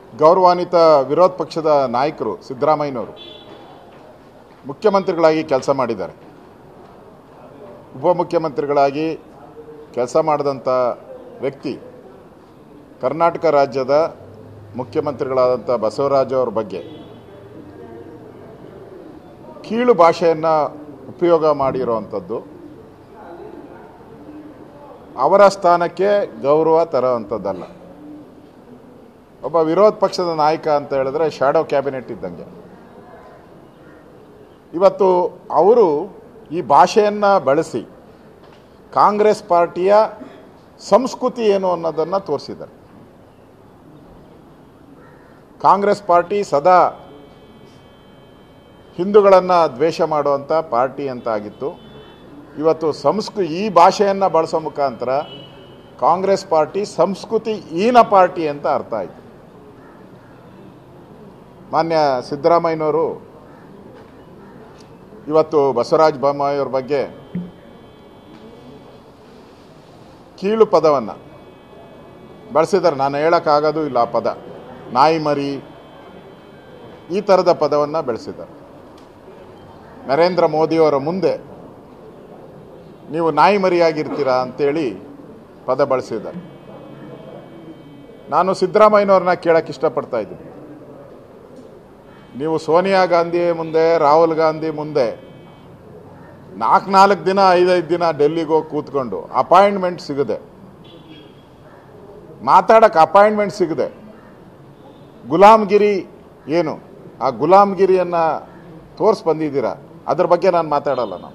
ಗೌರವಾನ್ವಿತ ವಿರೋಧ ಪಕ್ಷದ ನಾಯಕರು ಸಿದ್ದರಾಮಯ್ಯನವರು ಮುಖ್ಯಮಂತ್ರಿಗಳಾಗಿ ಕೆಲಸ ಮಾಡಿದ್ದಾರೆ ಉಪಮುಖ್ಯಮಂತ್ರಿಗಳಾಗಿ ಕೆಲಸ ಮಾಡಿದಂಥ ವ್ಯಕ್ತಿ ಕರ್ನಾಟಕ ರಾಜ್ಯದ ಮುಖ್ಯಮಂತ್ರಿಗಳಾದಂಥ ಬಸವರಾಜ ಅವ್ರ ಬಗ್ಗೆ ಕೀಳು ಭಾಷೆಯನ್ನು ಉಪಯೋಗ ಮಾಡಿರೋವಂಥದ್ದು ಅವರ ಸ್ಥಾನಕ್ಕೆ ಗೌರವ ತರೋವಂಥದ್ದಲ್ಲ ಒಬ್ಬ ವಿರೋಧ ಪಕ್ಷದ ನಾಯಕ ಅಂತ ಹೇಳಿದ್ರೆ ಶಾಡೋ ಕ್ಯಾಬಿನೆಟ್ ಇದ್ದಂಗೆ ಇವತ್ತು ಅವರು ಈ ಭಾಷೆಯನ್ನು ಬಳಸಿ ಕಾಂಗ್ರೆಸ್ ಪಾರ್ಟಿಯ ಸಂಸ್ಕೃತಿ ಏನು ಅನ್ನೋದನ್ನು ತೋರಿಸಿದ್ದಾರೆ ಕಾಂಗ್ರೆಸ್ ಪಾರ್ಟಿ ಸದಾ ಹಿಂದೂಗಳನ್ನು ದ್ವೇಷ ಮಾಡುವಂಥ ಪಾರ್ಟಿ ಅಂತ ಆಗಿತ್ತು ಇವತ್ತು ಸಂಸ್ಕೃ ಈ ಭಾಷೆಯನ್ನು ಬಳಸೋ ಮುಖಾಂತರ ಕಾಂಗ್ರೆಸ್ ಪಾರ್ಟಿ ಸಂಸ್ಕೃತಿ ಹೀನ ಪಾರ್ಟಿ ಅಂತ ಅರ್ಥ ಆಯಿತು ಮಾನ್ಯ ಸಿದ್ದರಾಮಯ್ಯನವರು ಇವತ್ತು ಬಸವರಾಜ ಬೊಮ್ಮಾಯಿಯವ್ರ ಬಗ್ಗೆ ಕೀಳು ಪದವನ್ನು ಬಳಸಿದ್ದಾರೆ ನಾನು ಹೇಳೋಕ್ಕಾಗೋದು ಇಲ್ಲ ಆ ಪದ ನಾಯಿ ಮರಿ ಈ ಥರದ ಪದವನ್ನು ಬೆಳೆಸಿದ್ದಾರೆ ನರೇಂದ್ರ ಮೋದಿಯವರ ಮುಂದೆ ನೀವು ನಾಯಿ ಮರಿಯಾಗಿರ್ತೀರಾ ಅಂತೇಳಿ ಪದ ಬಳಸಿದ್ದಾರೆ ನಾನು ಸಿದ್ದರಾಮಯ್ಯನವ್ರನ್ನ ಕೇಳಕ್ಕೆ ಇಷ್ಟಪಡ್ತಾ ಇದ್ದೀನಿ ನೀವು ಸೋನಿಯಾ ಗಾಂಧಿ ಮುಂದೆ ರಾಹುಲ್ ಗಾಂಧಿ ಮುಂದೆ ನಾಲ್ಕು ನಾಲ್ಕು ದಿನ ಐದೈದು ದಿನ ಡೆಲ್ಲಿಗೆ ಹೋಗಿ ಕೂತ್ಕೊಂಡು ಅಪಾಯಿಂಟ್ಮೆಂಟ್ ಸಿಗದೆ ಮಾತಾಡಕ್ಕೆ ಅಪಾಯಿಂಟ್ಮೆಂಟ್ ಸಿಗದೆ ಗುಲಾಮ್ಗಿರಿ ಏನು ಆ ಗುಲಾಮ್ಗಿರಿಯನ್ನು ತೋರಿಸಿ ಬಂದಿದ್ದೀರಾ ಅದ್ರ ಬಗ್ಗೆ ನಾನು ಮಾತಾಡಲ್ಲ ನಾನು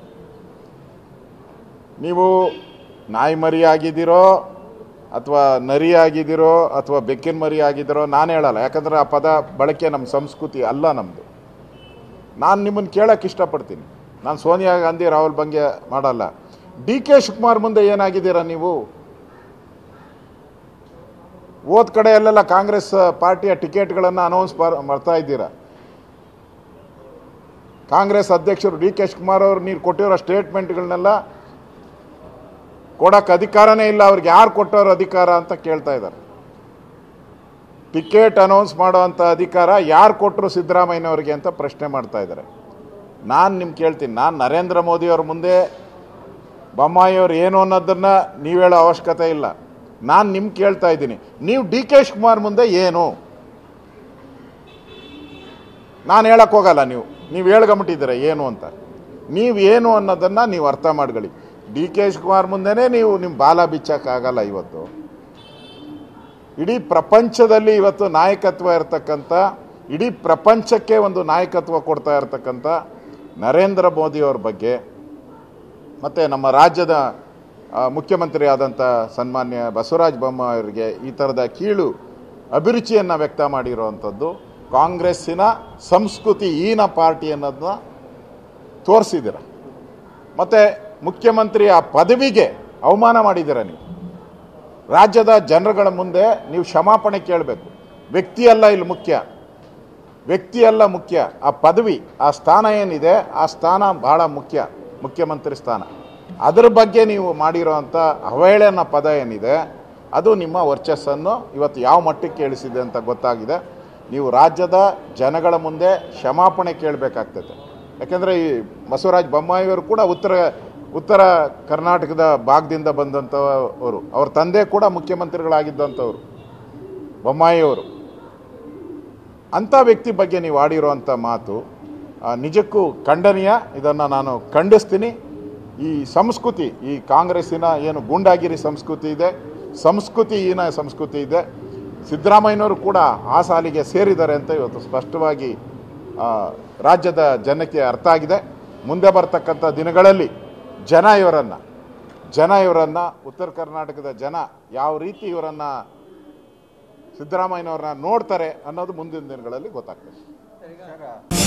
ನೀವು ನಾಯಿ ಮರಿ ಆಗಿದ್ದೀರೋ ಅಥವಾ ನರಿ ಆಗಿದ್ದೀರೋ ಅಥವಾ ಬೆಕ್ಕಿನ ಮರಿ ಆಗಿದ್ದೀರೋ ನಾನು ಹೇಳಲ್ಲ ಯಾಕಂದ್ರೆ ಆ ಪದ ಬಳಕೆ ನಮ್ಮ ಸಂಸ್ಕೃತಿ ಅಲ್ಲ ನಮ್ಮದು ನಾನು ನಿಮ್ಮನ್ನು ಕೇಳಕ್ಕೆ ಇಷ್ಟಪಡ್ತೀನಿ ನಾನು ಸೋನಿಯಾ ಗಾಂಧಿ ರಾಹುಲ್ ಬಗ್ಗೆ ಮಾಡಲ್ಲ ಡಿ ಕೆ ಶಿವಕುಮಾರ್ ಮುಂದೆ ಏನಾಗಿದ್ದೀರಾ ನೀವು ಓದ್ ಕಡೆ ಅಲ್ಲೆಲ್ಲ ಕಾಂಗ್ರೆಸ್ ಪಾರ್ಟಿಯ ಟಿಕೆಟ್ಗಳನ್ನು ಅನೌನ್ಸ್ ಮಾಡ್ತಾ ಇದ್ದೀರಾ ಕಾಂಗ್ರೆಸ್ ಅಧ್ಯಕ್ಷರು ಡಿ ಕೆ ಶಿವಕುಮಾರ್ ಅವರು ನೀವು ಕೊಟ್ಟಿರೋ ಸ್ಟೇಟ್ಮೆಂಟ್ಗಳನ್ನೆಲ್ಲ ಕೊಡಕ್ಕೆ ಅಧಿಕಾರನೇ ಇಲ್ಲ ಅವ್ರಿಗೆ ಯಾರು ಕೊಟ್ಟವ್ರ ಅಧಿಕಾರ ಅಂತ ಕೇಳ್ತಾ ಇದ್ದಾರೆ ಟಿಕೆಟ್ ಅನೌನ್ಸ್ ಮಾಡೋವಂಥ ಅಧಿಕಾರ ಯಾರು ಕೊಟ್ಟರು ಸಿದ್ದರಾಮಯ್ಯನವರಿಗೆ ಅಂತ ಪ್ರಶ್ನೆ ಮಾಡ್ತಾ ಇದ್ದಾರೆ ನಾನು ನಿಮ್ಗೆ ಕೇಳ್ತೀನಿ ನಾನು ನರೇಂದ್ರ ಮೋದಿಯವ್ರ ಮುಂದೆ ಬೊಮ್ಮಾಯಿಯವ್ರು ಏನು ಅನ್ನೋದನ್ನು ನೀವು ಹೇಳೋ ಅವಶ್ಯಕತೆ ಇಲ್ಲ ನಾನು ನಿಮ್ಗೆ ಕೇಳ್ತಾ ಇದ್ದೀನಿ ನೀವು ಡಿ ಕೆ ಶಿವಕುಮಾರ್ ಮುಂದೆ ಏನು ನಾನು ಹೇಳಕ್ಕೆ ಹೋಗಲ್ಲ ನೀವು ನೀವು ಹೇಳ್ಕೊಂಬಿಟ್ಟಿದ್ದೀರ ಏನು ಅಂತ ನೀವು ಏನು ಅನ್ನೋದನ್ನು ನೀವು ಅರ್ಥ ಮಾಡ್ಕೊಳ್ಳಿ ಡಿ ಕೆ ಶಿವಕುಮಾರ್ ಮುಂದೆನೇ ನೀವು ನಿಮ್ಮ ಬಾಲ ಬಿಚ್ಚಕ್ಕಾಗಲ್ಲ ಇವತ್ತು ಇಡೀ ಪ್ರಪಂಚದಲ್ಲಿ ಇವತ್ತು ನಾಯಕತ್ವ ಇರತಕ್ಕಂಥ ಇಡೀ ಪ್ರಪಂಚಕ್ಕೆ ಒಂದು ನಾಯಕತ್ವ ಕೊಡ್ತಾ ಇರತಕ್ಕಂಥ ನರೇಂದ್ರ ಮೋದಿಯವ್ರ ಬಗ್ಗೆ ಮತ್ತು ನಮ್ಮ ರಾಜ್ಯದ ಆ, ಮುಖ್ಯಮಂತ್ರಿ ಆದಂಥ ಸನ್ಮಾನ್ಯ ಬಸವರಾಜ ಬೊಮ್ಮಾಯಿಯವರಿಗೆ ಈ ಥರದ ಕೀಳು ಅಭಿರುಚಿಯನ್ನು ವ್ಯಕ್ತ ಮಾಡಿರುವಂಥದ್ದು ಕಾಂಗ್ರೆಸ್ಸಿನ ಸಂಸ್ಕೃತಿ ಹೀನ ಪಾರ್ಟಿ ಅನ್ನೋದನ್ನ ತೋರಿಸಿದ್ದೀರ ಮತ್ತು ಮುಖ್ಯಮಂತ್ರಿ ಆ ಪದವಿಗೆ ಅವಮಾನ ಮಾಡಿದ್ದೀರ ನೀವು ರಾಜ್ಯದ ಜನರುಗಳ ಮುಂದೆ ನೀವು ಕ್ಷಮಾಪಣೆ ಕೇಳಬೇಕು ವ್ಯಕ್ತಿ ಅಲ್ಲ ಇಲ್ಲಿ ಮುಖ್ಯ ವ್ಯಕ್ತಿ ಅಲ್ಲ ಮುಖ್ಯ ಆ ಪದವಿ ಆ ಸ್ಥಾನ ಏನಿದೆ ಆ ಸ್ಥಾನ ಬಹಳ ಮುಖ್ಯ ಮುಖ್ಯಮಂತ್ರಿ ಸ್ಥಾನ ಅದರ ಬಗ್ಗೆ ನೀವು ಮಾಡಿರೋವಂಥ ಅವಹೇಳನ ಪದ ಏನಿದೆ ಅದು ನಿಮ್ಮ ವರ್ಚಸ್ಸನ್ನು ಇವತ್ತು ಯಾವ ಮಟ್ಟಕ್ಕೆ ಕೇಳಿಸಿದೆ ಅಂತ ಗೊತ್ತಾಗಿದೆ ನೀವು ರಾಜ್ಯದ ಜನಗಳ ಮುಂದೆ ಕ್ಷಮಾಪಣೆ ಕೇಳಬೇಕಾಗ್ತದೆ ಯಾಕೆಂದರೆ ಈ ಬಸವರಾಜ ಬೊಮ್ಮಾಯಿಯವರು ಕೂಡ ಉತ್ತರ ಉತ್ತರ ಕರ್ನಾಟಕದ ಭಾಗದಿಂದ ಬಂದಂಥವರು ಅವ್ರ ತಂದೆ ಕೂಡ ಮುಖ್ಯಮಂತ್ರಿಗಳಾಗಿದ್ದಂಥವ್ರು ಬೊಮ್ಮಾಯಿಯವರು ಅಂಥ ವ್ಯಕ್ತಿ ಬಗ್ಗೆ ನೀವು ಆಡಿರುವಂಥ ಮಾತು ಆ, ನಿಜಕ್ಕೂ ಖಂಡನೀಯ ಇದನ್ನು ನಾನು ಖಂಡಿಸ್ತೀನಿ ಈ ಸಂಸ್ಕೃತಿ ಈ ಕಾಂಗ್ರೆಸ್ಸಿನ ಏನು ಗೂಂಡಾಗಿರಿ ಸಂಸ್ಕೃತಿ ಇದೆ ಸಂಸ್ಕೃತಿ ಹೀನ ಸಂಸ್ಕೃತಿ ಇದೆ ಸಿದ್ದರಾಮಯ್ಯನವರು ಕೂಡ ಆ ಸಾಲಿಗೆ ಸೇರಿದ್ದಾರೆ ಅಂತ ಇವತ್ತು ಸ್ಪಷ್ಟವಾಗಿ ಆ, ರಾಜ್ಯದ ಜನಕ್ಕೆ ಅರ್ಥ ಆಗಿದೆ ಮುಂದೆ ಬರ್ತಕ್ಕಂಥ ದಿನಗಳಲ್ಲಿ ಜನ ಇವರನ್ನು ಜನ ಇವರನ್ನು ಉತ್ತರ ಕರ್ನಾಟಕದ ಜನ ಯಾವ ರೀತಿ ಇವರನ್ನು ಸಿದ್ದರಾಮಯ್ಯನವ್ರನ್ನ ನೋಡ್ತಾರೆ ಅನ್ನೋದು ಮುಂದಿನ ದಿನಗಳಲ್ಲಿ ಗೊತ್ತಾಗ್ತದೆ